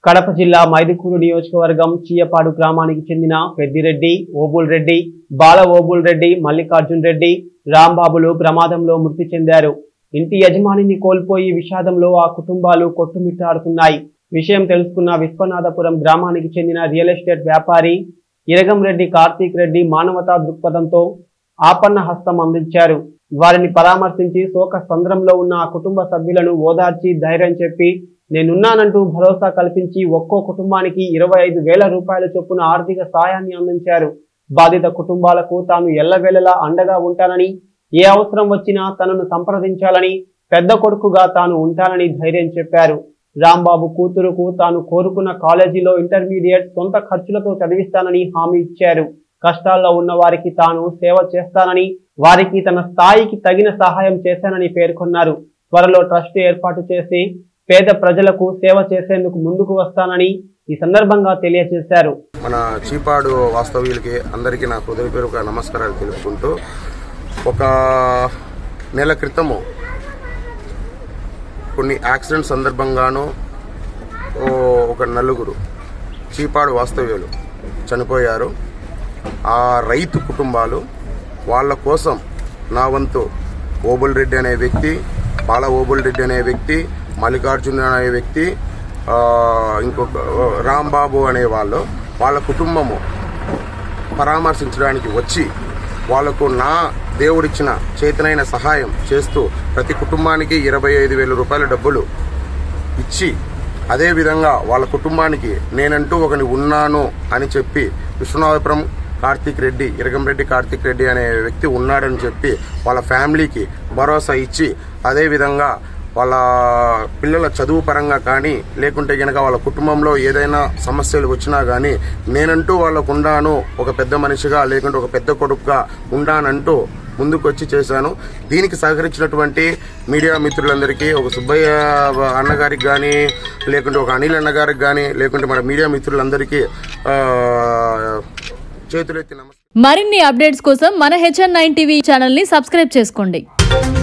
కడప జిల్లా మైదుకూరు నియోజకవర్గం చీయపాడు గ్రామానికి చెందిన పెద్దిరెడ్డి ఓబుల్ రెడ్డి బాల ఓబుల్ రెడ్డి మల్లికార్జున్ రెడ్డి రాంబాబులు ప్రమాదంలో మృతి చెందారు ఇంటి యజమానిని కోల్పోయి విషాదంలో ఆ కుటుంబాలు కొట్టుమిట్టాడుతున్నాయి విషయం తెలుసుకున్న విశ్వనాథపురం గ్రామానికి చెందిన రియల్ ఎస్టేట్ వ్యాపారి ఇరగం రెడ్డి కార్తీక్ రెడ్డి మానవతా దృక్పథంతో ఆపన్న హస్తం అందించారు వారిని పరామర్శించి శోక సంద్రంలో ఉన్న ఆ కుటుంబ సభ్యులను ఓదార్చి ధైర్యం చెప్పి నేనున్నానంటూ భరోసా కల్పించి ఒక్కో కుటుంబానికి ఇరవై ఐదు వేల రూపాయల చొప్పున ఆర్థిక సాయాన్ని అందించారు బాధిత కుటుంబాలకు తాను ఎల్లవేళలా అండగా ఉంటానని ఏ అవసరం వచ్చినా తనను సంప్రదించాలని పెద్ద కొడుకుగా తాను ఉంటానని ధైర్యం చెప్పారు రాంబాబు కూతురుకు తాను కోరుకున్న కాలేజీలో ఇంటర్మీడియట్ సొంత ఖర్చులతో చదివిస్తానని హామీ ఇచ్చారు కష్టాల్లో ఉన్న వారికి తాను సేవ చేస్తానని వారికి తన స్థాయికి తగిన సహాయం చేశానని పేర్కొన్నారు త్వరలో ట్రస్ట్ ఏర్పాటు చేసి పేద ప్రజలకు సేవ చేసేందుకు ముందుకు వస్తానని ఈ సందర్భంగా తెలియజేశారు మన చీపాడు వాస్తవ్యులకి అందరికీ నా హృదయపూర్వక నమస్కారాలు తెలుపుకుంటూ ఒక నెల క్రితము కొన్ని యాక్సిడెంట్ సందర్భంగాను ఓ ఒక నలుగురు చీపాడు వాస్తవ్యులు చనిపోయారు ఆ రైతు కుటుంబాలు వాళ్ళ కోసం నా వంతు ఓబుల్ రెడ్డి అనే వ్యక్తి బాల ఓబుల్ రెడ్డి అనే వ్యక్తి మల్లికార్జున అనే వ్యక్తి ఆ, ఇంకొక రాంబాబు అనే వాళ్ళు వాళ్ళ కుటుంబము పరామర్శించడానికి వచ్చి వాళ్లకు నా దేవుడిచ్చిన చేతనైన సహాయం చేస్తూ ప్రతి కుటుంబానికి ఇరవై ఐదు వేల రూపాయల డబ్బులు ఇచ్చి అదే విధంగా వాళ్ళ కుటుంబానికి నేనంటూ ఒకని ఉన్నాను అని చెప్పి విశ్వనాథపురం కార్తీక్ రెడ్డి ఇరగంరెడ్డి కార్తీక్ రెడ్డి అనే వ్యక్తి ఉన్నాడని చెప్పి వాళ్ళ ఫ్యామిలీకి భరోసా ఇచ్చి అదే విధంగా వాళ్ళ పిల్లల చదువు పరంగా కానీ లేకుంటే గనక వాళ్ళ కుటుంబంలో ఏదైనా సమస్యలు వచ్చినా కానీ నేనంటూ వాళ్ళకు ఉండాను ఒక పెద్ద మనిషిగా లేకుంటే ఒక పెద్ద కొడుకుగా ఉండానంటూ ముందుకు వచ్చి చేశాను దీనికి సహకరించినటువంటి మీడియా మిత్రులందరికీ ఒక సుబ్బయ్య అన్నగారికి కానీ లేకుంటే ఒక అనిల్ అన్నగారికి కానీ లేకుంటే మన మీడియా మిత్రులందరికీ ఆ, చేతులెత్తి నమస్కారం మరిన్ని అప్డేట్స్ కోసం మన హెచ్ఎన్ నైన్ టీవీ ఛానల్ని సబ్స్క్రైబ్ చేసుకోండి